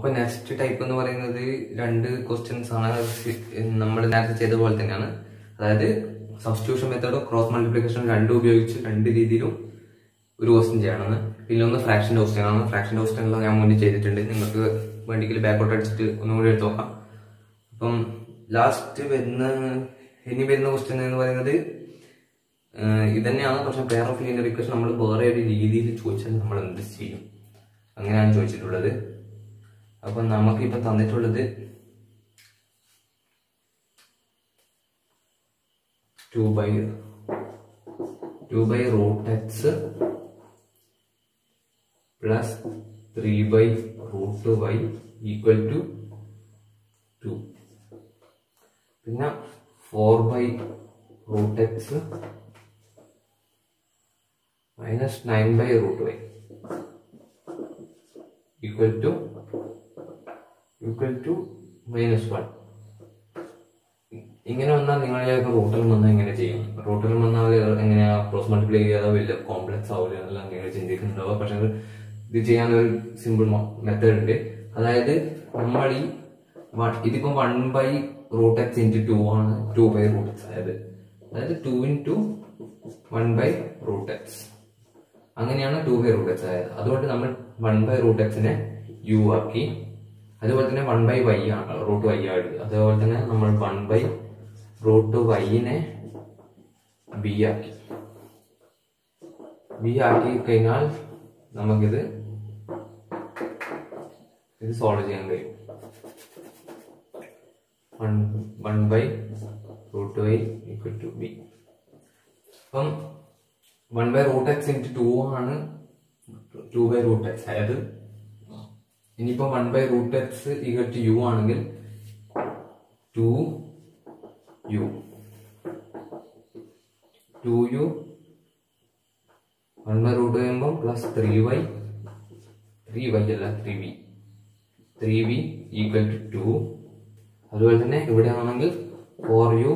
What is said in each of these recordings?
അപ്പൊ next type എന്ന് പറയുന്നത് രണ്ട് ക്വസ്റ്റ്യൻസ് ആണ് നമ്മൾ നേരത്തെ ചെയ്ത പോലെ തന്നെയാണ് അതായത് സബ്സ്റ്റിറ്റ്യൂഷൻ മെത്തേഡും ക്രോസ് മൾട്ടിപ്ലിക്കേഷൻ രണ്ടും ഉപയോഗിച്ച് രണ്ട് രീതിയിലും ഒരു ക്വസ്റ്റ്യൻ ചെയ്യണമെന്ന് പിന്നെ ഒന്ന് ഫ്രാക്ഷൻ്റെ ക്വസ്റ്റ്യൻ ആണ് ഫ്രാക്ഷൻ്റെ ക്വസ്റ്റ്യൻ ഞാൻ മുന്നേ ചെയ്തിട്ടുണ്ട് നിങ്ങൾക്ക് വേണ്ടിയെങ്കിൽ ബാക്കോട്ട് അടിച്ചിട്ട് ഒന്നും കൂടി എടുത്ത് നോക്കാം അപ്പം ലാസ്റ്റ് വരുന്ന ഇനി വരുന്ന ക്വസ്റ്റ്യൻ എന്ന് പറയുന്നത് ഏഹ് ഇത് തന്നെയാണ് പക്ഷെ പെയർ ഓഫ് ലീനിയർ ഇക്വേഷൻ നമ്മൾ വേറെ ഒരു രീതിയിൽ ചോദിച്ചാൽ നമ്മൾ എന്ത് ചെയ്യും അങ്ങനെയാണ് ചോദിച്ചിട്ടുള്ളത് അപ്പം നമുക്കിപ്പം തന്നിട്ടുള്ളത് two by two by root x plus three by root y equal to two പിന്നെ four by root x minus nine by root y equal to equal to minus one ഇങ്ങനെ വന്നാൽ നിങ്ങൾ റൂട്ടിൽ വന്നാൽ എങ്ങനെ ചെയ്യും റൂട്ടിൽ വന്നാൽ എങ്ങനെയാ ക്രോസ് മൾട്ടിപ്ലൈ ചെയ്യാതെ വലിയ കോംപ്ലക്സ് ആവില്ല എന്നെല്ലാം അങ്ങനെ ചിന്തിക്കുന്നുണ്ടാവുക പക്ഷെ അത് ഇത് ചെയ്യാൻ ഒരു സിമ്പിൾ മെത്തേഡ് ഉണ്ട് അതായത് നമ്മൾ ഈ വ- ഇതിപ്പോ one by root x into two ആണ് ടു ബൈ റൂട്ട് എക്സ് അതായത് അതായത് two into one by root x അങ്ങനെയാണ് ടു ബൈ റൂട്ട് എക്സ് ആയത് അതുകൊണ്ട് നമ്മൾ വൺ ബൈ റൂട്ട് എക്സിനെ യു ആക്കി അതുപോലെ തന്നെ വൺ ബൈ വൈ ആണ് റൂട്ട് വൈ ആണ് അതേപോലെ തന്നെ നമ്മൾ വൺ ബൈ റൂട്ട് വൈനെ ബി ആക്കി ബി ആക്കി കഴിഞ്ഞാൽ നമുക്കിത് ഇത് സോൾവ് ചെയ്യാൻ കഴിയും one one by root y equal to B അപ്പം one by root x into two ആണ് ടു ബൈ റൂട്ട് എക്സ് അതായത് ഇനിയിപ്പോ one by root x equal to u ആണെങ്കിൽ two u two u one by root കഴിയുമ്പോൾ plus three y three y അല്ല three v three v equal to two അതുപോലെ തന്നെ ഇവിടെ ആണെങ്കിൽ four u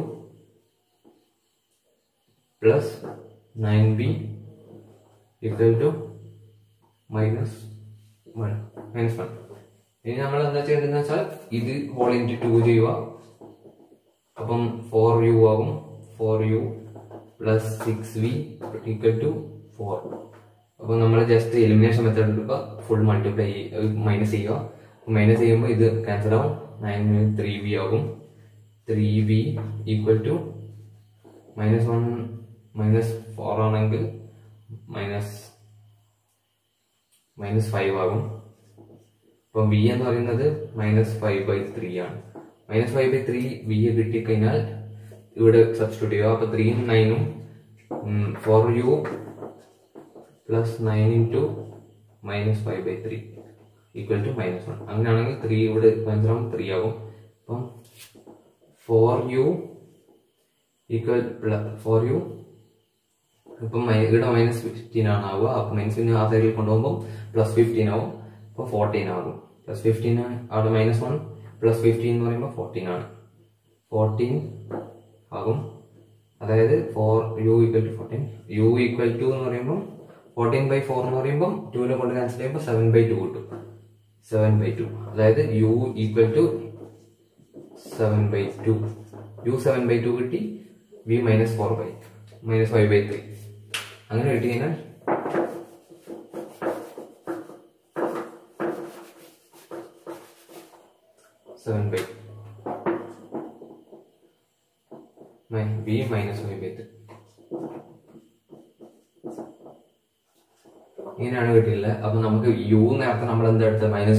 plus nine b equal to minus one minus one ഇനി നമ്മൾ എന്താ ചെയ്യേണ്ടതെന്ന് വെച്ചാൽ ഇത് ഹോൾ ഇൻറ്റു ടു ചെയ്യുക അപ്പം ഫോർ യു ആകും four u plus six v equal to four അപ്പോൾ നമ്മൾ ജസ്റ്റ് എലിമിനേഷൻ മെത്തേഡ് എടുക്കുക ഫുൾ മൾട്ടിപ്ലൈ മൈനസ് ചെയ്യുക മൈനസ് ചെയ്യുമ്പോൾ ഇത് ക്യാൻസൽ ആവും നയൻ ത്രീ വി ആകും three v equal to minus one minus four ആണെങ്കിൽ മൈനസ് മൈനസ് ഫൈവ് ആകും അപ്പം വി എന്ന് പറയുന്നത് മൈനസ് ഫൈവ് ബൈ ത്രീ ആണ് minus five by three v കിട്ടിക്കഴിഞ്ഞാൽ ഇവിടെ സബ്സ്റ്റിറ്റ്യൂട്ട് ചെയ്യുക അപ്പൊ ത്രീയും നയനും four u plus nine into minus five by three equal to minus one അങ്ങനെയാണെങ്കിൽ ത്രീ ഇവിടെ ക്യാൻസൽ ത്രീ ആകും അപ്പം four u equal four u ഇപ്പം മൈ- ഇവിടെ മൈനസ് ഫിഫ്റ്റീൻ ആണ് ആവുക അപ്പൊ മൈനസ് ആ സൈഡിൽ കൊണ്ടുപോകുമ്പോൾ പ്ലസ് ഫിഫ്റ്റീൻ ആവും അപ്പൊ ഫോർട്ടീൻ ആകും പ്ലസ് ഫിഫ്റ്റീൻ അവിടെ മൈനസ് വൺ പ്ലസ് ഫിഫ്റ്റീൻ എന്ന് പറയുമ്പോൾ ഫോർട്ടീൻ ആണ് ഫോർട്ടീൻ ആകും അതായത് four u equal to fourteen u equal to എന്ന് പറയുമ്പോൾ ഫോർട്ടീൻ ബൈ ഫോർ എന്ന് പറയുമ്പോൾ ടുവിനെ കൊണ്ട് ക്യാൻസൽ ചെയ്യുമ്പോൾ സെവൻ ബൈ ടു കിട്ടും സെവൻ ബൈ ടു അതായത് u equal to seven by two u seven by two കിട്ടി v minus four by minus five by three അങ്ങനെ കിട്ടി കഴിഞ്ഞാൽ seven by v minus five by three ഇങ്ങനെയാണ് കിട്ടിയില്ല അപ്പൊ നമുക്ക് യു നേരത്തെ നമ്മൾ എന്താ എടുത്തത് minus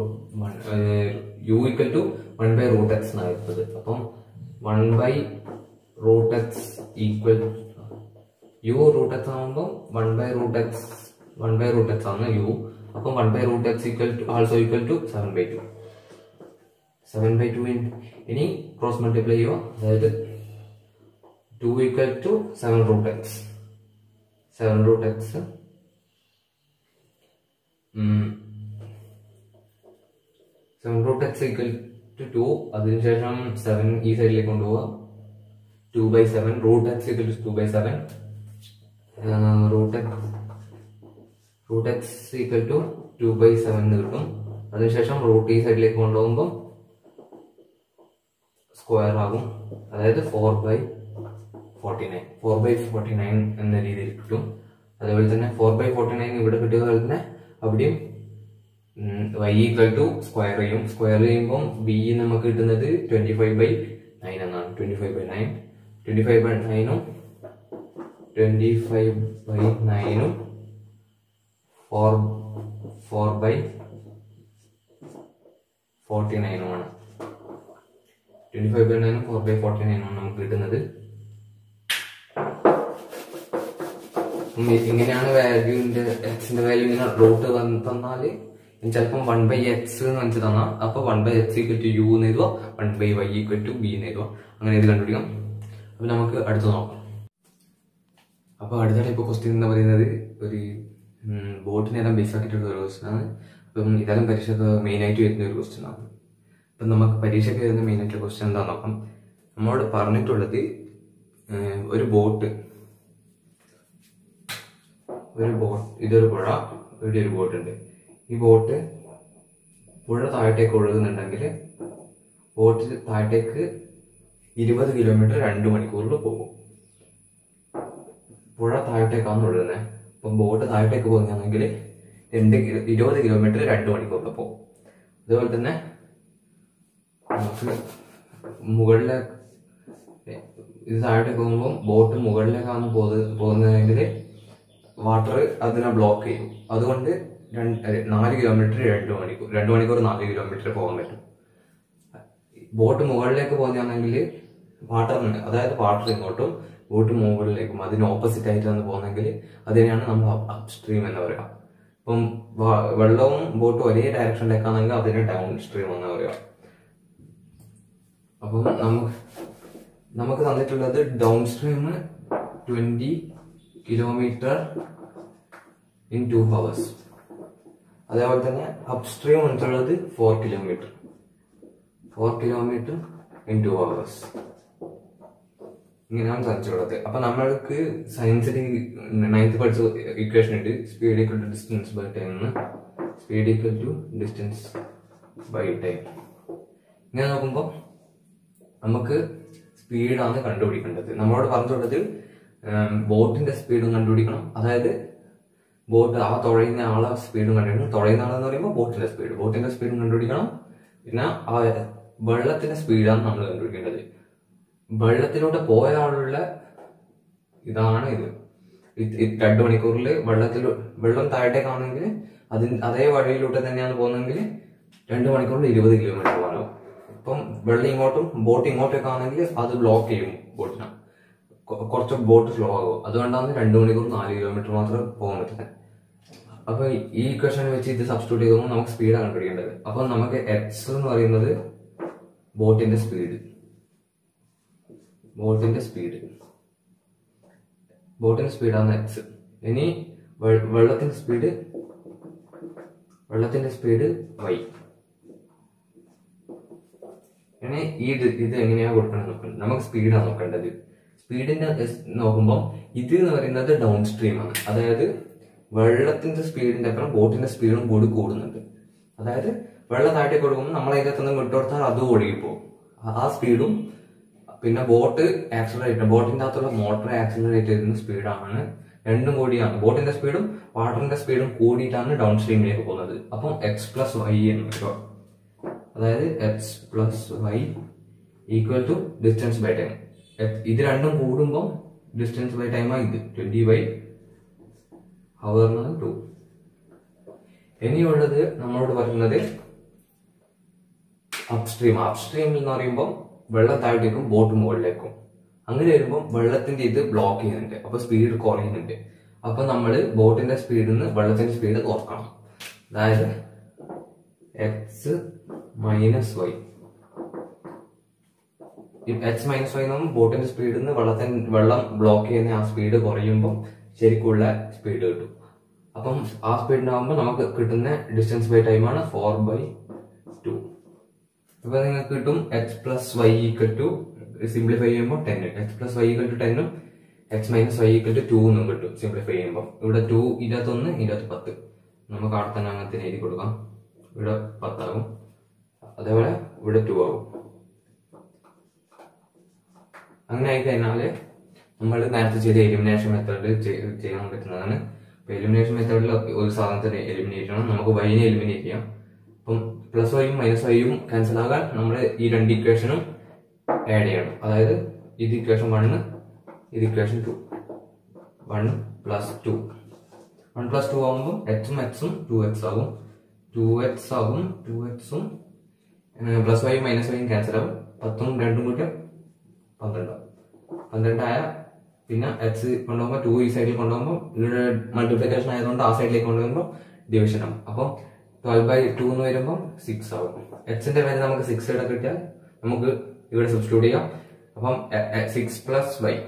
u equal to one by root x എന്നാണ് എടുത്തത് അപ്പം one by root x equal u root x ആകുമ്പോൾ one by root x one by root x ആണ് യു അപ്പം one by root x equal to also equal to seven by two seven by two ഇനി cross multiply ചെയ്യുക അതായത് two equal to seven root x seven root x seven root x equal to two അതിനുശേഷം seven ഈ സൈഡിലേക്ക് കൊണ്ടുപോവുക two by seven root x equal to two by seven root x root x equal to two by seven എന്ന് കിട്ടും അതിനുശേഷം root ഈ സൈഡിലേക്ക് കൊണ്ടുപോകുമ്പോൾ സ്ക്വയർ ആകും അതായത് four by forty nine four by forty nine എന്ന രീതിയിൽ കിട്ടും അതേപോലെ തന്നെ ഫോർ ബൈ ഫോർട്ടി നയൻ ഇവിടെ കിട്ടിയ പോലെ തന്നെ അവിടെയും വൈ ഈക്വൽ ടു സ്ക്വയർ ചെയ്യും സ്ക്വയർ ചെയ്യുമ്പോൾ ബി നമുക്ക് കിട്ടുന്നത് ട്വന്റി ഫൈവ് ബൈ നയൻ എന്നാണ് twenty five by nine twenty five by നയനും ട്വന്റി ഫൈവ് ബൈ നയനും ഫോർ ഫോർ ബൈ ഫോർട്ടി നയനുമാണ് ട്വന്റി ഫൈവ് ബൈ നയനും ഫോർ ബൈ ഫോർട്ടി നയനുമാണ് നമുക്ക് കിട്ടുന്നത് ഉം ഇങ്ങനെയാണ് വാല്യൂവിന്റെ എക്സിന്റെ വാല്യൂ ഇങ്ങനെ റൂട്ട് തന്നാല് ചിലപ്പം വൺ ബൈ എക്സ് എന്ന് വെച്ച് തന്നാൽ അപ്പൊ one by x equal to u എന്ന് എഴുതുക one by y equal to b എന്ന് എഴുതുക അങ്ങനെ ഇത് കണ്ടുപിടിക്കാം അപ്പൊ നമുക്ക് അടുത്ത് നോക്കാം അപ്പൊ അടുത്ത ടൈപ്പ് ക്വസ്റ്റ്യൻ എന്ന് പറയുന്നത് ഒരു ബോട്ടിനെല്ലാം ബേസ് ആക്കിയിട്ടുള്ള ഒരു ക്വസ്റ്റ്യൻ ആണ് അപ്പം ഇതെല്ലാം പരീക്ഷയ്ക്ക് മെയിൻ ആയിട്ട് വരുന്ന ഒരു ക്വസ്റ്റ്യൻ ആണ് അപ്പം നമുക്ക് പരീക്ഷയ്ക്ക് വരുന്ന മെയിൻ ആയിട്ടുള്ള ക്വസ്റ്റ്യൻ എന്താ നോക്കാം നമ്മളോട് പറഞ്ഞിട്ടുള്ളത് ഏഹ്, ഒരു ബോട്ട് ഒരു ബോട്ട് ഇതൊരു പുഴ ഇവിടെ ഒരു ബോട്ട് ഉണ്ട് ഈ ബോട്ട് പുഴ താഴത്തേക്ക് ഒഴുകുന്നുണ്ടെങ്കിൽ ബോട്ട് താഴത്തേക്ക് ഇരുപത് കിലോമീറ്റർ രണ്ട് മണിക്കൂറിൽ പോകും പുഴ താഴത്തേക്കാണ് ഒഴുകുന്നത് അപ്പം ബോട്ട് താഴത്തേക്ക് പോകുകയാണെങ്കിൽ രണ്ട് കിലോ ഇരുപത് കിലോമീറ്റർ രണ്ട് മണിക്കൂറിൽ പോകും അതുപോലെ തന്നെ നമുക്ക് മുകളിലെ ഇത് താഴത്തേക്ക് പോകുമ്പോൾ ബോട്ട് മുകളിലേക്കാണ് പോകുന്നത് പോകുന്നതെങ്കിൽ വാട്ടർ അതിനെ ബ്ലോക്ക് ചെയ്യും അതുകൊണ്ട് രണ്ട് അല്ല, നാല് കിലോമീറ്റർ രണ്ട് മണിക്കൂർ രണ്ട് മണിക്കൂർ നാല് കിലോമീറ്റർ പോകാൻ പറ്റും ബോട്ട് മുകളിലേക്ക് പോകുന്നതാണെങ്കിൽ വാട്ടർ അതായത് വാട്ടർ ഇങ്ങോട്ടും ബോട്ട് മുകളിലേക്കും അതിന് ഓപ്പോസിറ്റ് ആയിട്ടാണ് പോകുന്നതെങ്കിൽ അതിനെയാണ് നമ്മൾ അപ്സ്ട്രീം എന്ന് പറയുക ഇപ്പം വ- വെള്ളവും ബോട്ടും ഒരേ ഡയറക്ഷനിലേക്കാണെങ്കിൽ അതിനെ ഡൗൺ സ്ട്രീം എന്ന് പറയുക അപ്പം നമുക്ക് നമുക്ക് തന്നിട്ടുള്ളത് down stream twenty kilometre in two hours അതേപോലെ തന്നെ അപ്സ്ട്രീം വന്നിട്ടുള്ളത് four kilometre four kilometre in two hours ഇങ്ങനെയാണ് തന്നിട്ടുള്ളത് അപ്പൊ നമ്മൾക്ക് സയൻസിൽ നയൻത്ത് പഠിച്ച ഇക്വേഷൻ ഉണ്ട് speed equal to distance by time എന്ന് speed equal to distance by time ഇങ്ങനെ നോക്കുമ്പോൾ നമുക്ക് സ്പീഡാണ് കണ്ടുപിടിക്കേണ്ടത് നമ്മളോട് പറഞ്ഞിട്ടുള്ളത് ബോട്ടിന്റെ സ്പീഡും കണ്ടുപിടിക്കണം അതായത് ബോട്ട് ആ തുഴയുന്ന ആളെ സ്പീഡും കണ്ടുപിടിക്കണം തുഴയുന്ന ആളെന്ന് പറയുമ്പോൾ ബോട്ടിന്റെ സ്പീഡ് ബോട്ടിന്റെ സ്പീഡും കണ്ടുപിടിക്കണം പിന്നെ ആ വെള്ളത്തിന്റെ സ്പീഡാണ് നമ്മൾ കണ്ടുപിടിക്കേണ്ടത് വെള്ളത്തിലൂടെ പോയ ആളുള്ള ഇതാണ് ഇത് ഇത് ഇത് രണ്ട് മണിക്കൂറിൽ വെള്ളത്തിൽ വെള്ളം താഴത്തേക്കാണെങ്കിൽ അതിന് അതേ വഴിയിലൂടെ തന്നെയാണ് പോകുന്നതെങ്കിൽ രണ്ട് മണിക്കൂറിൽ ഇരുപത് കിലോമീറ്റർ പോകണം ഇപ്പം വെള്ളം ഇങ്ങോട്ടും ബോട്ട് ഇങ്ങോട്ടേക്ക് ആണെങ്കിൽ അത് ബ്ലോക്ക് ചെയ്യും ബോട്ടിനെ കൊ- കുറച്ച് ബോട്ട് സ്ലോ ആകും അതുകൊണ്ടാണ് രണ്ട് മണിക്കൂർ നാല് കിലോമീറ്റർ മാത്രം പോകാൻ പറ്റുന്നത് അപ്പൊ ഈ ഇക്വേഷൻ വെച്ച് ഇത് സബ്സ്റ്റിറ്റ്യൂട്ട് ചെയ്തുമ്പോൾ നമുക്ക് സ്പീഡാണ് കണ്ടുപിടിക്കേണ്ടത് അപ്പൊ നമുക്ക് എക്സ് എന്ന് പറയുന്നത് ബോട്ടിന്റെ സ്പീഡ് ബോട്ടിന്റെ സ്പീഡ് ബോട്ടിന്റെ സ്പീഡാണ് എക്സ് ഇനി വെ- വെള്ളത്തിന്റെ സ്പീഡ് വെള്ളത്തിന്റെ സ്പീഡ് വൈ ഇനി ഈ ഇത് ഇത് എങ്ങനെയാ കൊടുക്കണം നോക്കുന്നത് നമുക്ക് സ്പീഡാണ് നോക്കേണ്ടത് സ്പീഡിന്റെ നോക്കുമ്പോൾ ഇത് എന്ന് പറയുന്നത് ഡൗൺ സ്ട്രീം ആണ് അതായത് വെള്ളത്തിന്റെ സ്പീഡിന്റെ അപ്പുറം ബോട്ടിന്റെ സ്പീഡും കൂടി കൂടുന്നുണ്ട് അതായത് വെള്ളം താഴത്തേക്ക് കൊടുക്കുമ്പോൾ നമ്മൾ അതിനകത്തുനിന്ന് വിട്ടുകൊടുത്താൽ അത് ഒഴുകിപ്പോകും ആ- ആ സ്പീഡും പിന്നെ ബോട്ട് ആക്സിലറേറ്റ് ബോട്ടിന്റെ അകത്തുള്ള മോട്ടർ ആക്സിലറേറ്റ് ചെയ്യുന്ന സ്പീഡാണ് രണ്ടും കൂടിയാണ് ബോട്ടിന്റെ സ്പീഡും വാട്ടറിന്റെ സ്പീഡും കൂടിയിട്ടാണ് ഡൗൺ സ്ട്രീമിലേക്ക് പോകുന്നത് അപ്പം എക്സ് പ്ലസ് വൈ എന്ന് വരും അതായത് x plus y equal to distance by time ഇത് രണ്ടും കൂടുമ്പോൾ ഡിസ്റ്റൻസ് ബൈ ടൈം ഇത് ട്വന്റി ബൈ ഹവർ ടു ഇനിയുള്ളത് നമ്മളോട് പറയുന്നത് അപ്സ്ട്രീം അപ്സ്ട്രീം എന്ന് പറയുമ്പോൾ വെള്ളം താഴത്തേക്കും ബോട്ട് മുകളിലേക്കും അങ്ങനെ വരുമ്പോൾ വെള്ളത്തിന്റെ ഇത് ബ്ലോക്ക് ചെയ്യുന്നുണ്ട് അപ്പൊ സ്പീഡ് കുറയുന്നുണ്ട് അപ്പൊ നമ്മൾ ബോട്ടിന്റെ സ്പീഡിൽ നിന്ന് വെള്ളത്തിന്റെ സ്പീഡ് കുറക്കണം അതായത് x minus y x minus y നമ്മൾ ബോട്ടിന്റെ സ്പീഡിൽ നിന്ന് വെള്ളത്തിന് വെള്ളം ബ്ലോക്ക് ചെയ്യുന്ന ആ സ്പീഡ് കുറയുമ്പോൾ ശരിക്കുള്ള സ്പീഡ് കിട്ടും അപ്പം ആ സ്പീഡിനാകുമ്പോൾ നമുക്ക് കിട്ടുന്ന ഡിസ്റ്റൻസ് ബൈ ടൈമാണ് ഫോർ ബൈ ടു ഇപ്പൊ നിങ്ങൾക്ക് കിട്ടും x plus y equal to simplify ചെയ്യുമ്പോൾ ten x plus y equal to ടെന്നും x minus y equal to two എന്നും കിട്ടും സിംപ്ലിഫൈ ചെയ്യുമ്പോൾ ഇവിടെ ടു ഇരുപത്തൊന്ന് ഇരുപത്തി പത്ത് നമുക്ക് അവിടെ തന്നെ അങ്ങനെ എഴുതി കൊടുക്കാം ഇവിടെ പത്താകും അതേപോലെ ഇവിടെ ടു ആകും അങ്ങനെ ആയി കഴിഞ്ഞാല് നമ്മൾ നേരത്തെ ചെയ്ത എലിമിനേഷൻ മെത്തേഡ് ചെയ്യാൻ പറ്റുന്നതാണ് അപ്പൊ എലിമിനേഷൻ മെത്തേഡിൽ ഒരു സാധനത്തിന് എലിമിനേറ്റ് ചെയ്യണം നമുക്ക് വൈനെ എലിമിനേറ്റ് ചെയ്യാം അപ്പം പ്ലസ് വൈയും മൈനസ് വൈയും ക്യാൻസൽ ആകാൻ നമ്മൾ ഈ രണ്ട് ഇക്വേഷനും ആഡ് ചെയ്യണം അതായത് ഇത് ഇക്വേഷൻ വണ്ണ് ഇത് equation two one plus two one plus two ആകുമ്പോൾ എക്സും എക്സും ടു എക്സ് ആകും ടു എക്സ് ആകും ടു എക്സും പ്ലസ് വൈയും മൈനസ് വൈയും ക്യാൻസൽ ആകും പത്തും രണ്ടും കൂട്ടി പന്ത്രണ്ടാവും പന്ത്രണ്ടായ പിന്നെ എക്സ് കൊണ്ടുപോകുമ്പോൾ ടു ഈ സൈഡിൽ കൊണ്ടുപോകുമ്പോൾ ഇവിടെ മൾട്ടിപ്ലിക്കേഷൻ ആയതുകൊണ്ട് ആ സൈഡിലേക്ക് കൊണ്ടുപോകുമ്പോൾ ഡിവിഷൻ ആവും അപ്പം ട്വൽവ് ബൈ ടു എന്ന് വരുമ്പോൾ സിക്സ് ആവും എക്സിന്റെ വാല്യൂ നമുക്ക് സിക്സ് ഇവിടെ കിട്ടിയാൽ നമുക്ക് ഇവിടെ സബ്സ്റ്റിറ്റ്യൂട്ട് ചെയ്യാം അപ്പം six plus y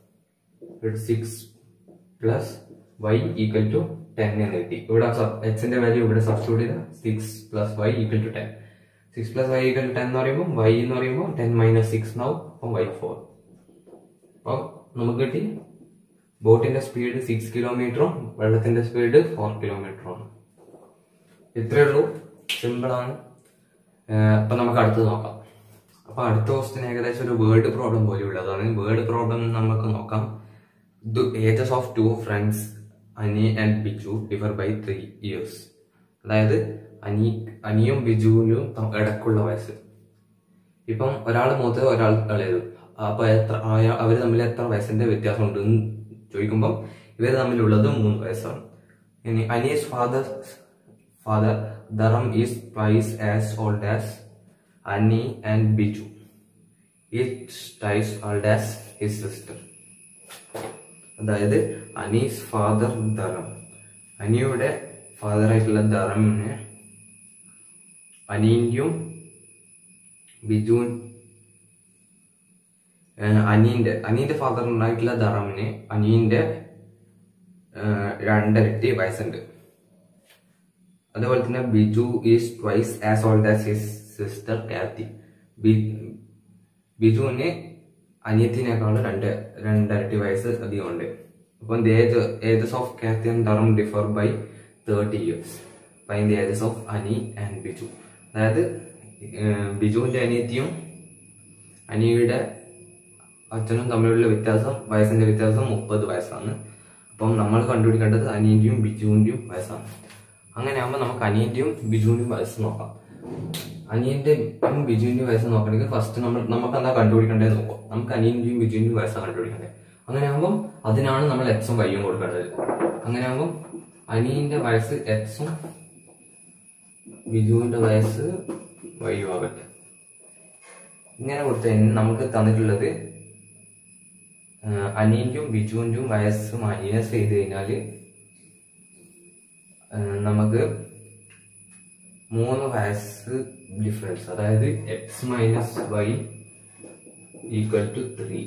six plus y equal to ten എന്ന് കിട്ടി ഇവിടെ എക്സിന്റെ വാല്യൂ ഇവിടെ സബ്സ്റ്റിറ്റ്യൂട്ട് ചെയ്ത six plus y equal to ten six plus y equal to ten എന്ന് പറയുമ്പോൾ വൈ എന്ന് പറയുമ്പോൾ ടെൻ മൈനസ് സിക്സ് എന്നാവും അപ്പം വൈ ഫോർ അപ്പം നമുക്ക് കിട്ടി ബോട്ടിന്റെ സ്പീഡ് സിക്സ് കിലോമീറ്ററും വെള്ളത്തിന്റെ സ്പീഡ് ഫോർ കിലോമീറ്ററും ഇത്രയേ ഉള്ളൂ സിമ്പിൾ ആണ് ഏഹ് അപ്പൊ നമുക്ക് അടുത്തത് നോക്കാം അപ്പൊ അടുത്ത ക്വസ്റ്റ്യൻ ഏകദേശം ഒരു വേർഡ് പ്രോബ്ലം പോലെയുള്ളതാണ് വേർഡ് പ്രോബ്ലം നമുക്ക് നോക്കാം the ages of two friends Ani and Biju differ by three years അതായത് അനി അനിയും ബിജുവിനും ത- ഇടക്കുള്ള വയസ്സ് ഇപ്പം ഒരാൾ മൂത്തത് ഒരാൾ ഇളയത് അപ്പൊ എത്ര ആയ- അവര് തമ്മിൽ എത്ര വയസ്സിന്റെ വ്യത്യാസം ഉണ്ട് എന്ന് ചോദിക്കുമ്പോൾ ഇവർ തമ്മിലുള്ളത് മൂന്ന് വയസ്സാണ് ഇനി Ani's father father Dharam is twice as old as Ani and Biju it twice old as his sister അതായത് അനീസ് ഫാദർ ദറം അനിയുടെ ഫാദർ ആയിട്ടുള്ള ദറമിന് അനീന്റെയും ബിജുൻ ഏഹ് അനീന്റെ അനീന്റെ ഫാദർ ഉണ്ടായിട്ടുള്ള ദറമിന് അനീന്റെ ഏഹ് രണ്ടരട്ടി വയസ്സുണ്ട് അതുപോലെ തന്നെ Biju is twice as old as his sister Kathy ബിജുവിന് അനിയത്തിനേക്കാൾ രണ്ട് രണ്ടരട്ടി വയസ്സ് അധികം ഉണ്ട് അപ്പം the age ages of Kathy and Dharam differ by thirty years fine the ages of Ani and Biju അതായത് ഏഹ് ബിജുവിന്റെ അനിയത്തിയും അനിയുടെ അച്ഛനും തമ്മിലുള്ള വ്യത്യാസം വയസ്സിന്റെ വ്യത്യാസം മുപ്പത് വയസ്സാണ് അപ്പം നമ്മൾ കണ്ടുപിടിക്കേണ്ടത് അനിയന്റെയും ബിജുവിന്റെയും വയസ്സാണ് അങ്ങനെ ആകുമ്പോൾ നമുക്ക് അനിയന്റെയും ബിജുവിന്റെയും വയസ്സ് നോക്കാം അനിയന്റെയും ബിജുവിന്റെയും വയസ്സ് നോക്കണമെങ്കിൽ ഫസ്റ്റ് നമ്മൾ നമുക്ക് എന്താ കണ്ടുപിടിക്കേണ്ടത് നോക്കാം നമുക്ക് അനിയന്റെയും ബിജുവിന്റെയും വയസ്സ് കണ്ടുപിടിക്കേണ്ടത് അങ്ങനെ ആകുമ്പോൾ അതിനാണ് നമ്മൾ എക്സും വൈയും കൊടുക്കേണ്ടത് അങ്ങനെ ആകുമ്പോൾ അനിയന്റെ വയസ്സ് എക്സും ബിജുവിന്റെ വയസ്സ് വൈയും ആകട്ടെ ഇങ്ങനെ കൊടുത്ത നമുക്ക് തന്നിട്ടുള്ളത് അനിയന്റെയും ബിജുവിന്റെയും വയസ്സ് മൈനസ് ചെയ്ത് കഴിഞ്ഞാല് ഏഹ് നമുക്ക് മൂന്ന് വയസ്സ് ഡിഫറൻസ് അതായത് x minus y equal to three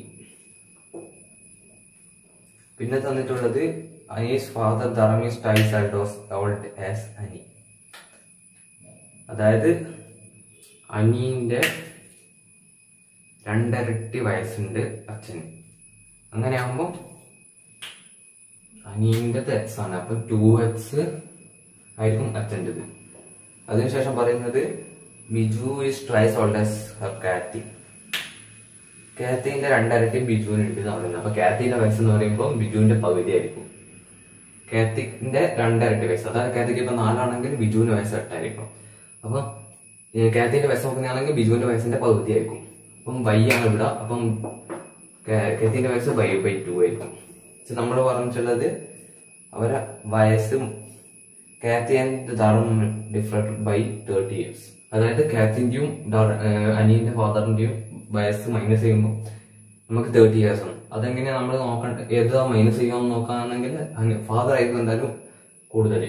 പിന്നെ തന്നിട്ടുള്ളത് അനീസ് ഫാദർ ധർമീസ് ടൈസ് ആൽഡോസ് ഓൾഡ് ആസ് അനി അതായത് അനീന്റെ രണ്ടരട്ടി വയസ്സുണ്ട് അച്ഛന് അങ്ങനെ ആകുമ്പോൾ അനിയൻ്റെത് എക്സ് ആണ് അപ്പൊ ടു എക്സ് ആയിരിക്കും അച്ഛൻ്റെത് അതിനുശേഷം പറയുന്നത് Biju is thrice old as her Kathy കാത്തിന്റെ രണ്ടരട്ടി ബിജുവിനുണ്ട് എന്ന് പറയുന്നത് അപ്പൊ കാത്തിന്റെ വയസ്സ് എന്ന് പറയുമ്പോൾ ബിജുവിന്റെ പകുതി ആയിരിക്കും കാത്തിക്കിന്റെ രണ്ടരട്ടി വയസ്സ് അതായത് കാത്തിക്ക് ഇപ്പൊ നാലാണെങ്കിൽ ബിജുവിന്റെ വയസ്സ് എട്ടായിരിക്കും അപ്പൊ ഏ, കാത്തിന്റെ വയസ്സ് നോക്കുകയാണെങ്കിൽ ബിജുവിന്റെ വയസ്സിന്റെ പകുതി ആയിരിക്കും അപ്പം വൈ ആണ് ഇവിടെ അപ്പം കാ- കാത്തിന്റെ വയസ്സ് വൈ ബൈ ടു ആയിരിക്കും പക്ഷെ നമ്മൾ പറഞ്ഞിട്ടുള്ളത് അവരെ വയസ്സ് Kathy and Dharma different by thirty years അതായത് കാത്തിന്റെയും ഡർ- ഏഹ് അനിയന്റെ ഫാദറിന്റെയും വയസ്സ് മൈനസ് ചെയ്യുമ്പോൾ നമുക്ക് തേർട്ടി ഇയേഴ്സ് ആണ് അതെങ്ങനെയാ നമ്മൾ നോക്കണ്ട ഏതാ മൈനസ് ചെയ്യാമെന്ന് നോക്കുകയാണെങ്കിൽ ഫാദർ ആയിരിക്കും എന്തായാലും കൂടുതൽ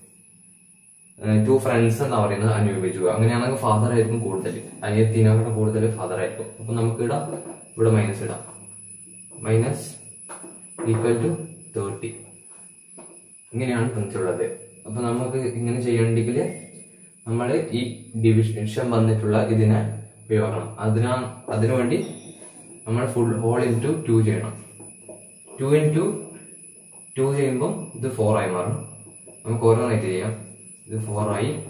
ടു ഫ്രണ്ട്സ് എന്നാ പറയുന്നത് അനുഭവിച്ചു അങ്ങനെയാണെങ്കിൽ ഫാദർ ആയിരിക്കും കൂടുതൽ അനിയത്തിനേക്കാൾ കൂടുതൽ ഫാദർ ആയിരിക്കും അപ്പൊ നമുക്ക് ഇടാം ഇവിടെ മൈനസ് ഇടാം മൈനസ് ഈക്വൽ ടു തേർട്ടി ഇങ്ങനെയാണ് തന്നിട്ടുള്ളത് അപ്പൊ നമുക്ക് ഇങ്ങനെ ചെയ്യണമെങ്കിൽ നമ്മൾ ഈ ഡിവിഷൻ വന്നിട്ടുള്ള ഇതിനെ ഉപയോഗിക്കണം അതിനാ അതിനു വേണ്ടി നമ്മൾ ഫുൾ ഹോൾ ഇൻറ്റു ടു ചെയ്യണം ടു ഇൻറ്റു ടു ചെയ്യുമ്പോൾ ഇത് ഫോർ ആയി മാറും നമുക്ക് ഓരോന്നായിട്ട് ചെയ്യാം ഇത് ഫോർ ആയി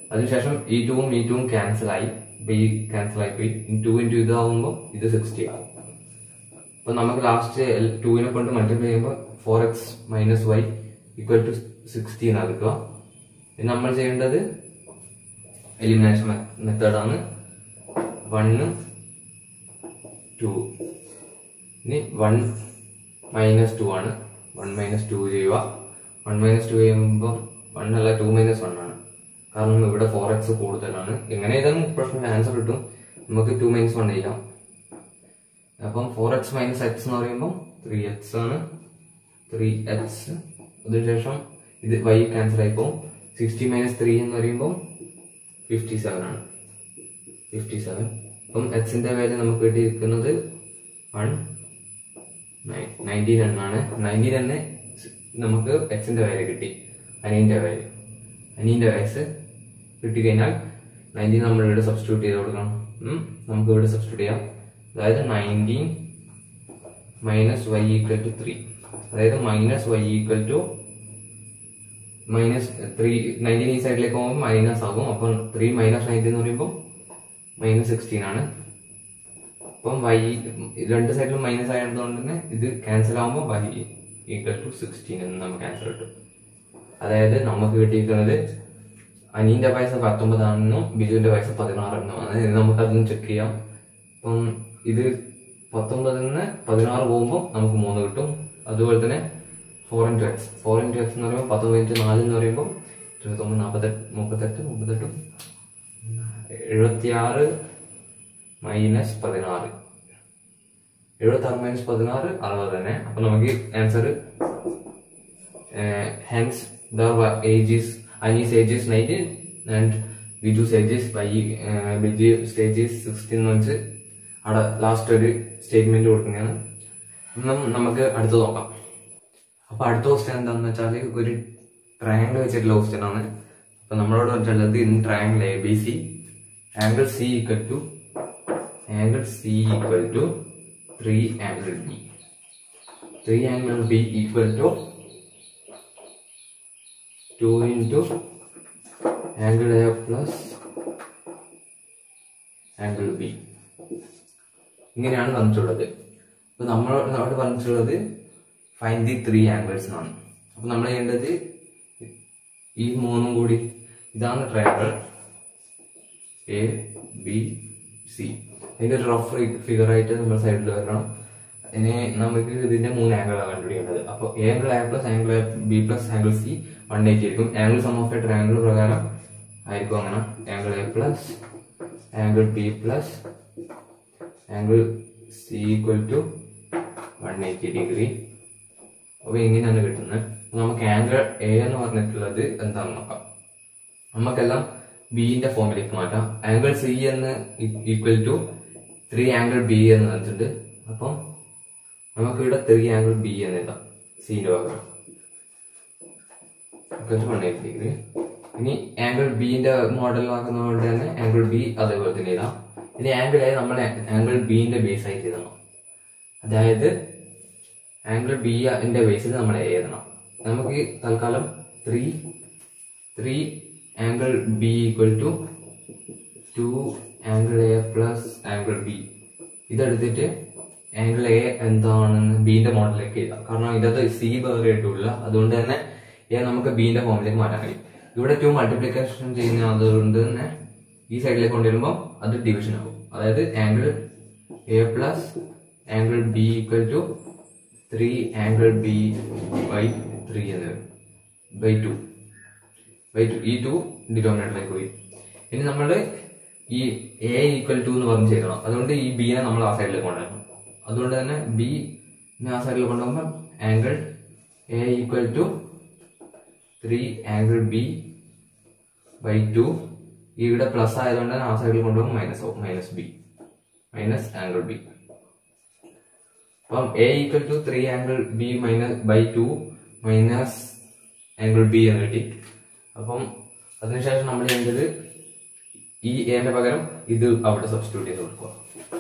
അതിനുശേഷം ഈ ടൂവും ഈ ടൂവും ക്യാൻസൽ ആയി ഇപ്പൊ ഈ ക്യാൻസൽ ആയി പോയി ടു ഇൻറ്റു ഇതാവുമ്പോൾ ഇത് സിക്സ്റ്റി ആവും അപ്പൊ നമുക്ക് ലാസ്റ്റ് ടൂവിനെ കൊണ്ട് മൾട്ടിപ്ലൈ ചെയ്യുമ്പോൾ four x minus y equal to sixteen ആണ് കിട്ടുക ഇനി നമ്മൾ ചെയ്യേണ്ടത് എലിമിനേഷൻ മെത്തേഡാണ് വണ്ണ് ടു ഇനി വൺ മൈനസ് ടു ആണ് വൺ മൈനസ് ടു ചെയ്യുക വൺ മൈനസ് ടു ചെയ്യുമ്പോൾ വൺ അല്ല ടു മൈനസ് വൺ ആണ് കാരണം ഇവിടെ ഫോർ എക്സ് കൂടുതലാണ് എങ്ങനെ ഇതൊന്നും പ്രശ്നം ആൻസർ കിട്ടും നമുക്ക് ടു മൈനസ് വൺ ചെയ്യാം അപ്പം ഫോർ എക്സ് മൈനസ് എക്സ് എന്ന് പറയുമ്പോൾ ത്രീ എക്സ് ആണ് ത്രീ എക്സ് അതിനുശേഷം ഇത് വൈ ക്യാൻസൽ ആയിപ്പോ സിക്സ്റ്റി മൈനസ് ത്രീ എന്ന് പറയുമ്പോൾ ഫിഫ്റ്റി സെവൻ ആണ് ഫിഫ്റ്റി സെവൻ അപ്പം എക്സിന്റെ വാല്യൂ നമുക്ക് കിട്ടിയിരിക്കുന്നത് വൺ നയൻറ്റീൻ എന്നാണ് നയൻറ്റീൻ തന്നെ നമുക്ക് എക്സിന്റെ വാല്യൂ കിട്ടി അനീന്റെ വാല്യൂ അനീന്റെ വയസ്സ് കിട്ടിക്കഴിഞ്ഞാൽ നയൻറ്റീൻ നമ്മൾ ഇവിടെ സബ്സ്റ്റിറ്റ്യൂട്ട് ചെയ്ത് കൊടുക്കണം ഉം. നമുക്ക് ഇവിടെ സബ്സ്റ്റിറ്റ്യൂട്ട് ചെയ്യാം അതായത് nineteen minus y equal to three അതായത് minus y equal to minus three nineteen ഈ സൈഡിലേക്ക് പോകുമ്പോൾ മൈനസ് ആകും അപ്പം ത്രീ മൈനസ് നയൻറ്റീൻ എന്ന് പറയുമ്പോൾ മൈനസ് സിക്സ്റ്റീൻ ആണ് അപ്പം വൈ രണ്ട് സൈഡിലും മൈനസ് ആയതുകൊണ്ട് തന്നെ ഇത് ക്യാൻസൽ ആകുമ്പോൾ വൈ ഈക്വൽ ടു സിക്സ്റ്റീൻ എന്ന് നമുക്ക് ആൻസർ കിട്ടും അതായത് നമുക്ക് കിട്ടിയിരിക്കുന്നത് അനീന്റെ വയസ്സ് പത്തൊമ്പതാണെന്നും ബിജുവിന്റെ വയസ്സ് പതിനാറെന്നും ആണ് ഇത് നമുക്ക് അതൊന്ന് ചെക്ക് ചെയ്യാം അപ്പം ഇത് പത്തൊമ്പതിൽ നിന്ന് പതിനാറ് പോകുമ്പോൾ നമുക്ക് മൂന്ന് കിട്ടും അതുപോലെ തന്നെ four into x four into x എന്ന് പറയുമ്പോൾ പത്തൊമ്പത് ഇൻറ്റു നാല് എന്ന് പറയുമ്പോൾ ഇരുപത്തൊമ്പത് നാൽപ്പത്തെട്ട് മുപ്പത്തെട്ട് മുപ്പത്തെട്ടും എഴുപത്തിയാറ് മൈനസ് പതിനാറ് എഴുപത്തി ആറ് മൈനസ് പതിനാറ് അറുപത് തന്നെ അപ്പൊ നമുക്ക് answer hence the age is Anees age is nineteen and Biju's age is by Biju stage is sixteen എന്ന് വെച്ച് അവിടെ ലാസ്റ്റ് ഒരു സ്റ്റേറ്റ്മെന്റ് കൊടുക്കുന്നതാണ് നം- നമുക്ക് അടുത്ത് നോക്കാം അപ്പൊ അടുത്ത ക്വസ്റ്റ്യൻ എന്താണെന്ന് വെച്ചാൽ ഒരു ട്രയാങ്കിൾ വെച്ചിട്ടുള്ള ക്വസ്റ്റ്യൻ ആണ് അപ്പൊ നമ്മളോട് പറഞ്ഞിട്ടുള്ളത് in triangle A B C angle C equal to angle C equal to three angle B three angle B equal to two into angle A plus angle B ഇങ്ങനെയാണ് തന്നിട്ടുള്ളത് അപ്പൊ നമ്മൾ അവിടെ പറഞ്ഞിട്ടുള്ളത് ഫൈൻ ദി ത്രീ ആംഗിൾസ് എന്നാണ് അപ്പൊ നമ്മൾ ചെയ്യേണ്ടത് ഈ മൂന്നും കൂടി ഇതാണ് ട്രയാങ്കിൾ എ ബി സി അതിന്റെ ഒരു റഫ് ഫിഗർ ആയിട്ട് നമ്മൾ സൈഡിൽ വരണം ഇനി നമുക്ക് ഇതിന്റെ മൂന്ന് ആംഗിളാണ് കണ്ടുപിടിക്കേണ്ടത് അപ്പൊ angle A plus angle B plus angle C one eighty ആയിരിക്കും angle sum of a triangle പ്രകാരം ആയിരിക്കും അങ്ങനെ angle A plus angle B plus angle C equal to one eighty degree അപ്പൊ ഇങ്ങനെയാണ് കിട്ടുന്നത് അപ്പൊ നമുക്ക് ആംഗിൾ എ എന്ന് പറഞ്ഞിട്ടുള്ളത് എന്താണെന്ന് നോക്കാം നമുക്കെല്ലാം ബിന്റെ ഫോമിലേക്ക് മാറ്റാം ആംഗിൾ സി എന്ന് equal to three angle B എന്ന് തന്നിട്ടുണ്ട് അപ്പം നമുക്ക് ഇവിടെ ത്രീ ആംഗിൾ ബി എന്ന് എഴുതാം സിന്റെ പകരം വൺ എയ്റ്റി ഡിഗ്രി ഇനി ആംഗിൾ ബിന്റെ മോഡൽ ആക്കുന്നതുകൊണ്ട് തന്നെ ആംഗിൾ ബി അതേപോലെ തന്നെ എഴുതാം ഇനി ആംഗിൾ എ നമ്മൾ ആംഗിൾ ബിന്റെ ബേസ് ആയിട്ട് എഴുതണം അതായത് ആംഗിൾ ബി ന്റെ ബേസിൽ നമ്മൾ എ എഴുതണം നമുക്ക് തൽക്കാലം three three angle B equal to two angle A plus angle B ഇതെടുത്തിട്ട് ആംഗിൾ എ എന്താണെന്ന് ബിന്റെ മോഡലിലേക്ക് എഴുതാം കാരണം ഇതിനകത്ത് സി വേറെ ഇട്ടില്ല അതുകൊണ്ട് തന്നെ എ നമുക്ക് ബിന്റെ ഫോമിലേക്ക് മാറ്റാൻ കഴിയും ഇവിടെ ടു മൾട്ടിപ്ലിക്കേഷൻ ചെയ്യുന്ന അതുകൊണ്ട് തന്നെ ഈ സൈഡിലേക്ക് കൊണ്ടുവരുമ്പോൾ അത് ഡിവിഷൻ ആകും അതായത് angle A plus angle B equal to three angle B by three എന്ന് വരും ബൈ ടു ബൈ ടു ഈ ടു ഡിനോമിനേറ്ററിലേക്ക് പോയി ഇനി നമ്മൾ ഈ എ ഈക്വൽ ടു എന്ന് പറഞ്ഞ് ചെയ്യണം അതുകൊണ്ട് ഈ ബിനെ നമ്മൾ ആ സൈഡിലേക്ക് കൊണ്ടുവരണം അതുകൊണ്ട് തന്നെ ബി ആ സൈഡിൽ കൊണ്ടുപോകുമ്പോൾ angle A equal to three angle B by two ഇവിടെ പ്ലസ് ആയതുകൊണ്ട് തന്നെ ആ സൈഡിൽ കൊണ്ടുപോകും മൈനസ് ആവും minus B minus angle B അപ്പം A equal to three angle B minus by two minus angle B എന്ന് കിട്ടി അപ്പം അതിനുശേഷം നമ്മൾ ചെയ്യേണ്ടത് ഈ എന്റെ പകരം ഇത് അവിടെ സബ്സ്റ്റിറ്റ്യൂട്ട് ചെയ്ത് കൊടുക്കുക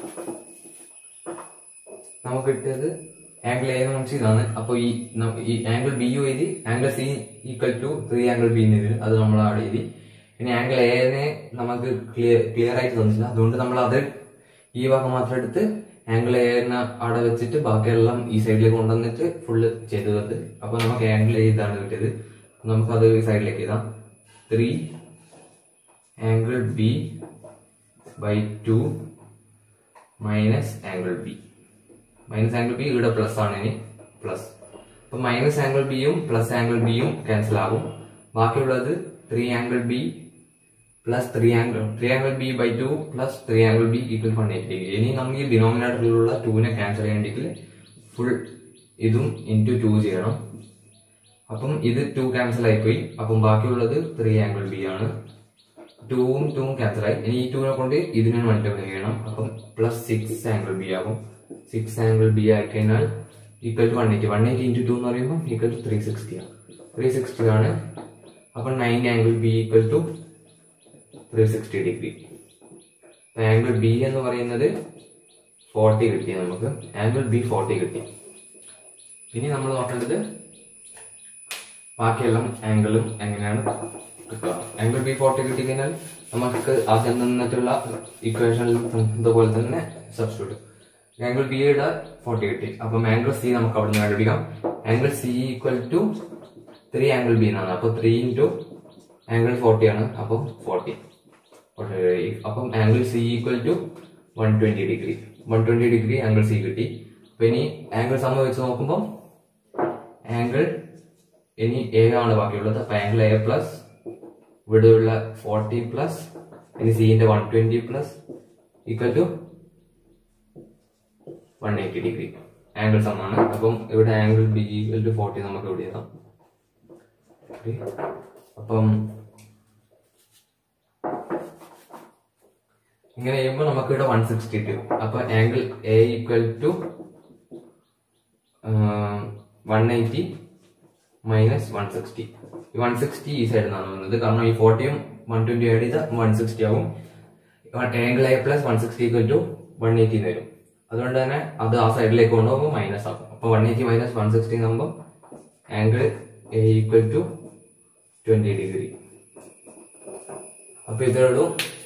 നമുക്ക് കിട്ടിയത് ആംഗിൾ എ എന്ന് വെച്ചാൽ ഇതാണ് അപ്പൊ ഈ ന- ഈ ആംഗിൾ ബി യു എഴുതി angle C equal to three angle B എന്ന് എഴുതി അത് നമ്മൾ അവിടെ എഴുതി ഇനി ആംഗിൾ എനെ നമുക്ക് ക്ലിയർ ക്ലിയർ ആയിട്ട് തന്നില്ല അതുകൊണ്ട് നമ്മൾ അത് ഈ ഭാഗം മാത്രം എടുത്ത് ആംഗിൾ എനെ അവിടെ വെച്ചിട്ട് ബാക്കിയെല്ലാം ഈ സൈഡിലേക്ക് കൊണ്ടുവന്നിട്ട് ഫുള്ള് ചെയ്ത് തീർത്ത് അപ്പൊ നമുക്ക് ആംഗിൾ എ ഇതാണ് കിട്ടിയത് നമുക്ക് അത് ഈ സൈഡിലേക്ക് ഇതാം three angle B by two minus angle B minus angle B ഇവിടെ പ്ലസ് ആണ് ഇനി പ്ലസ് അപ്പൊ മൈനസ് ആംഗിൾ ബിയും പ്ലസ് ആംഗിൾ ബിയും ക്യാൻസൽ ആകും ബാക്കിയുള്ളത് three angle B plus three angle three angle B by two plus three angle B equal one eighty degree ഇനി നമുക്ക് ഈ ഡിനോമിനേറ്ററിലുള്ള ടൂവിനെ ക്യാൻസൽ ചെയ്യണമെങ്കിൽ ഫുൾ ഇതും ഇൻറ്റു ടു ചെയ്യണം അപ്പം ഇത് ടു ക്യാൻസൽ ആയിപ്പോയി അപ്പം ബാക്കിയുള്ളത് ത്രീ ആംഗിൾ ബി ആണ് ടൂവും ടൂവും ക്യാൻസൽ ആയി ഇനി ഈ ടൂവിനെ കൊണ്ട് ഇതിനെ മൾട്ടിപ്ലൈ ചെയ്യണം അപ്പം പ്ലസ് സിക്സ് ആംഗിൾ ബി ആകും സിക്സ് ആംഗിൾ ബി ആയി കഴിഞ്ഞാൽ equal to one eighty one eighty into two എന്ന് പറയുമ്പോൾ ഈക്വൽ ടു ത്രീ സിക്സ്റ്റി ആണ് ത്രീ സിക്സ്റ്റി ആണ് അപ്പം nine angle B equal to three sixty degree angle B എന്ന് പറയുന്നത് ഫോർട്ടി കിട്ടി നമുക്ക് ആംഗിൾ ബി ഫോർട്ടി കിട്ടി ഇനി നമ്മൾ നോക്കേണ്ടത് ബാക്കിയെല്ലാം ആംഗിളും എങ്ങനെയാണ് കിട്ടുക ആംഗിൾ ബി ഫോർട്ടി കിട്ടി കഴിഞ്ഞാൽ നമുക്ക് ആദ്യം തന്നിട്ടുള്ള ഇക്വേഷനിൽ ഇതുപോലെ തന്നെ സബ്സ്റ്റിറ്റ്യൂട്ട് ആംഗിൾ ബിയുടെ ഫോർട്ടി കിട്ടി അപ്പം ആംഗിൾ സി നമുക്ക് അവിടെ നിന്ന് കണ്ടുപിടിക്കാം angle C equal to three angle B എന്നാണ് അപ്പൊ ത്രീ ഇൻറ്റു ആംഗിൾ ഫോർട്ടി ആണ് അപ്പം ഫോർട്ടി അപ്പം angle C equal to one twenty degree one twenty degree angle C കിട്ടി അപ്പൊ ഇനി ആംഗിൾ സമ്മ വെച്ച് നോക്കുമ്പോൾ ആംഗിൾ ഇനി എ ആണ് ബാക്കിയുള്ളത് അപ്പൊ ആംഗിൾ എ പ്ലസ് ഇവിടെയുള്ള ഫോർട്ടി പ്ലസ് ഇനി സിന്റെ one twenty plus equal to one eighty degree angle സമാണ് അപ്പം ഇവിടെ angle B equal to forty നമുക്ക് ഇവിടെ എഴുതാം Okay. അപ്പം ഇങ്ങനെ ചെയ്യുമ്പോൾ നമുക്ക് ഇവിടെ വൺ സിക്സ്റ്റി ടു അപ്പൊ angle A equal to one eighty minus one sixty ഈ വൺ സിക്സ്റ്റി ഈ സൈഡിൽ നിന്നാണ് വന്നത് കാരണം ഈ ഫോർട്ടിയും വൺ ട്വന്റി ആഡ് ചെയ്താൽ വൺ സിക്സ്റ്റി ആവും angle A plus one sixty equal to one eighty വരും അതുകൊണ്ട് തന്നെ അത് ആ സൈഡിലേക്ക് കൊണ്ടുപോകുമ്പോൾ മൈനസ് ആകും അപ്പൊ one eighty minus one sixty ആകുമ്പോൾ angle A equal to twenty degree അപ്പൊ ഇതേ ഉള്ളൂ